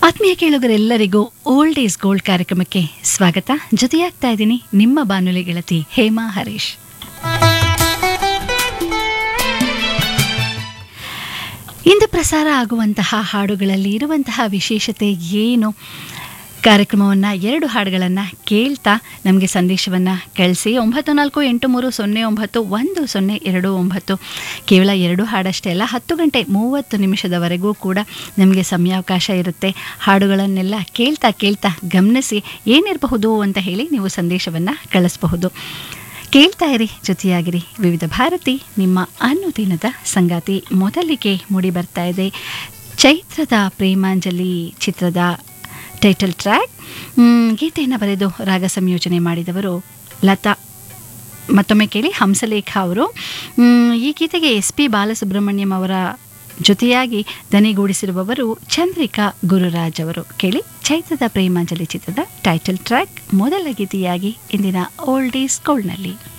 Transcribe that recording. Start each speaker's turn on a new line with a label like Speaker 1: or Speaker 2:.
Speaker 1: ಆತ್ಮೀಯ ಕೇಳುಗರೆಲ್ಲರಿಗೂ old is gold ಕಾರ್ಯಕ್ರಮಕ್ಕೆ ಸ್ವಾಗತ ಜೊತೆಯಾಗ್ತಾ ಇದ್ದೀನಿ ನಿಮ್ಮ ಬಾನುಲಿ ಗೆಳತಿ ಹೇಮಾ ಹರೀಶ್ ಇಂದು ಪ್ರಸಾರ ಆಗುವಂತಹ ಹಾಡುಗಳಲ್ಲಿ ಇರುವಂತಹ ವಿಶೇಷತೆ ಏನು ಕಾರ್ಯಕ್ರಮವನ್ನು ಎರಡು ಹಾಡುಗಳನ್ನು ಕೇಳ್ತಾ ನಮಗೆ ಸಂದೇಶವನ್ನು ಕಳಿಸಿ ಒಂಬತ್ತು ನಾಲ್ಕು ಎಂಟು ಮೂರು ಸೊನ್ನೆ ಒಂಬತ್ತು ಒಂದು ಸೊನ್ನೆ ಎರಡು ಒಂಬತ್ತು ಕೇವಲ ಎರಡು ಹಾಡಷ್ಟೇ ಅಲ್ಲ ಹತ್ತು ಗಂಟೆ ಮೂವತ್ತು ನಿಮಿಷದವರೆಗೂ ಕೂಡ ನಮಗೆ ಸಮಯಾವಕಾಶ ಇರುತ್ತೆ ಹಾಡುಗಳನ್ನೆಲ್ಲ ಕೇಳ್ತಾ ಕೇಳ್ತಾ ಗಮನಿಸಿ ಏನಿರಬಹುದು ಅಂತ ಹೇಳಿ ನೀವು ಸಂದೇಶವನ್ನು ಕಳಿಸಬಹುದು ಕೇಳ್ತಾ ಇರಿ ಜೊತೆಯಾಗಿರಿ ವಿವಿಧ ಭಾರತಿ ನಿಮ್ಮ ಅನುದಿನದ ಸಂಗಾತಿ ಮೊದಲಿಗೆ ಮೂಡಿ ಬರ್ತಾ ಇದೆ ಚೈತ್ರದ ಪ್ರೇಮಾಂಜಲಿ ಚಿತ್ರದ ಟೈಟಲ್ ಟ್ರ್ಯಾಕ್ ಗೀತೆಯನ್ನು ಬರೆದು ರಾಗ ಸಂಯೋಜನೆ ಮಾಡಿದವರು ಲತಾ ಮತ್ತೊಮ್ಮೆ ಕೇಳಿ ಹಂಸಲೇಖ ಅವರು ಮ್, ಈ ಗೀತೆಗೆ ಎಸ್ ಪಿ ಬಾಲಸುಬ್ರಹ್ಮಣ್ಯಂ ಅವರ ಜೊತೆಯಾಗಿ ದನಿಗೂಡಿಸಿರುವವರು ಚಂದ್ರಿಕಾ ಗುರುರಾಜ್ ಅವರು ಕೇಳಿ ಚೈತ್ರದ ಪ್ರೇಮಾಂಜಲಿ ಚಿತ್ರದ ಟೈಟಲ್ ಟ್ರ್ಯಾಕ್ ಮೊದಲ ಗೀತೆಯಾಗಿ ಇಂದಿನ ಓಲ್ಡ್ ಈಸ್ ಗೋಲ್ಡ್ನಲ್ಲಿ